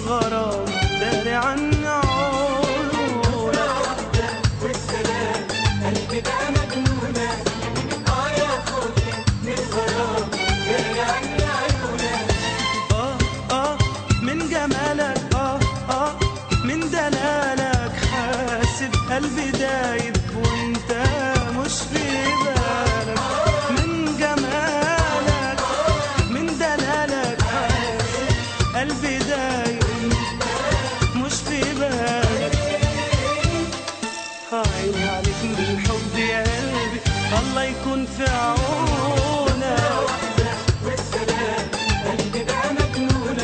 الغرام داري عن عيونك والسلام قلبي بقى مجنونة اه يا خوفي من الغرام جاي عني عيونك آه آه من جمالك آه آه من دلالك حاسب قلبي دايب وانت مش في بالك من جمالك من دلالك حاسب قلبي دايب مش في بالك عيني عليك من الحب يا قلبي الله يكون في عونك والسلام قلبي بقى مجنونة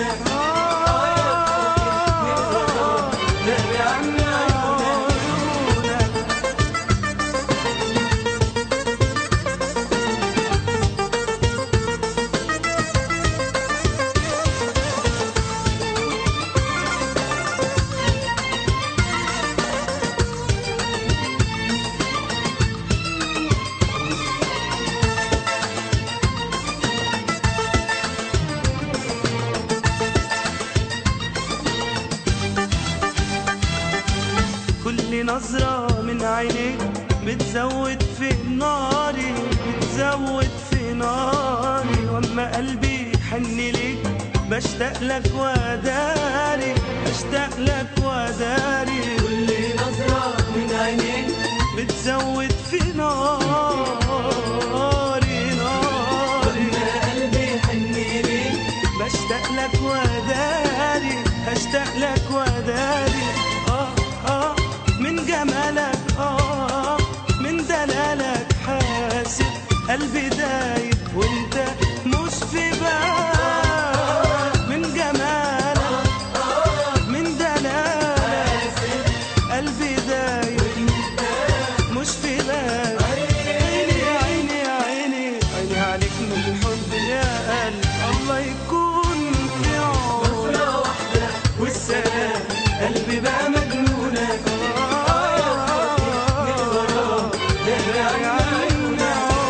داري عن عيونك كل نظرة من عينيك بتزود في ناري بتزود في ناري واما قلبي حن ليك بشتاق لك وداري بشتاق لك وداري كل نظرة من عينيك بتزود في ناري ناري ما قلبي حن ليك بشتاق لك وداري هشتاق لك وداري اه اه من جمالك اه من دلالك حاسب قلبي دايب وانت مش في بالك من جمالك من دلالك قلبي دايب مش في بالك عيني عيني عيني عيني عليك من الحب يا قلبي الله يكون في عونك نظرة واحدة والسلام قلبي بقى مجنونة داري عن عيونك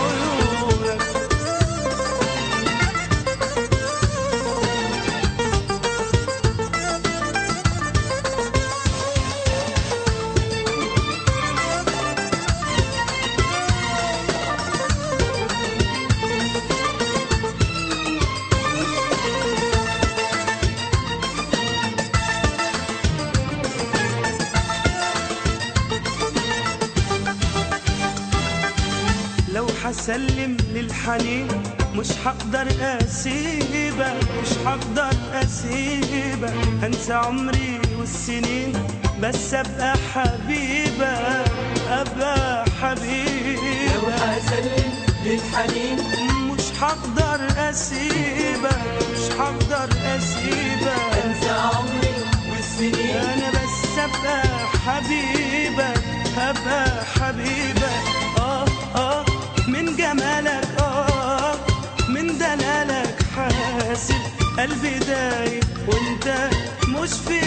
لو حسلم للحنين مش هقدر اسيبك مش هقدر اسيبك هنسى عمري والسنين بس ابقى حبيبك ابقى لو حبيبك هسلم للحنين مش هقدر اسيبك مش هقدر اسيبك انسى عمري والسنين انا بس ابقى حبيبك ابقى حبيبك اه اه من جمالك اه من دلالك حاسب قلبي دايب وانت مش في